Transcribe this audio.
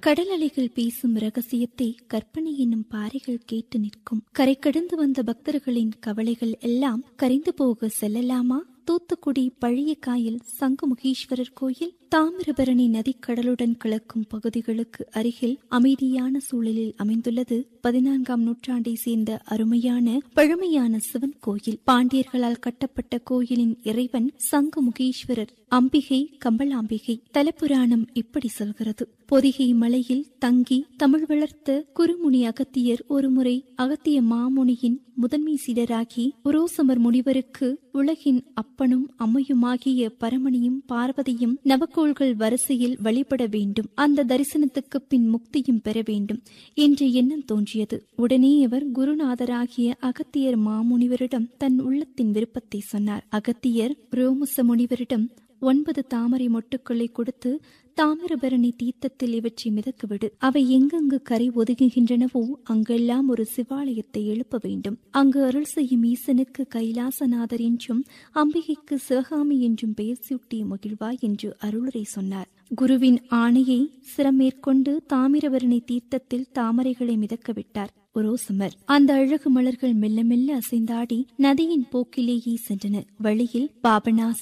கடல் அலைகள் பேசும் ரகசியத்தை கற்பனை என்னும் பாறைகள் கேட்டு நிற்கும் கரை கடந்து வந்த பக்தர்களின் கவலைகள் எல்லாம் கரைந்து போக செல்லலாமா தூத்துக்குடி பழைய காயல் சங்குமுகீஸ்வரர் கோயில் தாமிரபரணி நதிக்கடலுடன் கலக்கும் பகுதிகளுக்கு அருகில் அமைதியான சூழலில் அமைந்துள்ளது பதினான்காம் நூற்றாண்டை சேர்ந்த அருமையான பழமையான சிவன் கோயில் பாண்டியர்களால் கட்டப்பட்ட கோயிலின் இறைவன் சங்குமுகீஸ்வரர் அம்பிகை கம்பளாம்பிகை தலப்புராணம் இப்படி சொல்கிறது பொதிகை மலையில் தங்கி தமிழ் வளர்த்த குருமுனி அகத்தியர் ஒருமுறை அகத்திய மாமுனியின் முதன்மை சீடராகி உரோசமர் முனிவருக்கு உலகின் அப்பனும் அம்மையுமாகிய பரமணியும் பார்வதியும் நவக்கோள்கள் வரிசையில் வழிபட வேண்டும் அந்த தரிசனத்துக்கு பின் முக்தியும் பெற வேண்டும் என்ற எண்ணம் தோன்றியது உடனே அவர் குருநாதராகிய அகத்தியர் மாமுனிவரிடம் தன் உள்ளத்தின் விருப்பத்தை சொன்னார் அகத்தியர் ரோமுச முனிவரிடம் ஒன்பது தாமரை மொட்டுக்களை கொடுத்து தாமிரபரணி தீர்த்தத்தில் இவற்றை மிதக்கவிடு அவை எங்கெங்கு கரை ஒதுங்குகின்றனவோ அங்கெல்லாம் ஒரு சிவாலயத்தை எழுப்ப வேண்டும் அங்கு அருள் செய்யும் ஈசனுக்கு கைலாசநாதர் என்றும் அம்பிகைக்கு சிவகாமி என்றும் பெயர் சூட்டி மகிழ்வாய் என்று அருளுரை சொன்னார் குருவின் ஆணையை சிரமேற்கொண்டு தாமிரபரணி தீர்த்தத்தில் தாமரைகளை மிதக்க விட்டார் ஒரோசமர் அந்த அழகு மலர்கள் மெல்ல மெல்ல அசைந்தாடி நதியின் போக்கிலேயே சென்றன வழியில் பாபநாச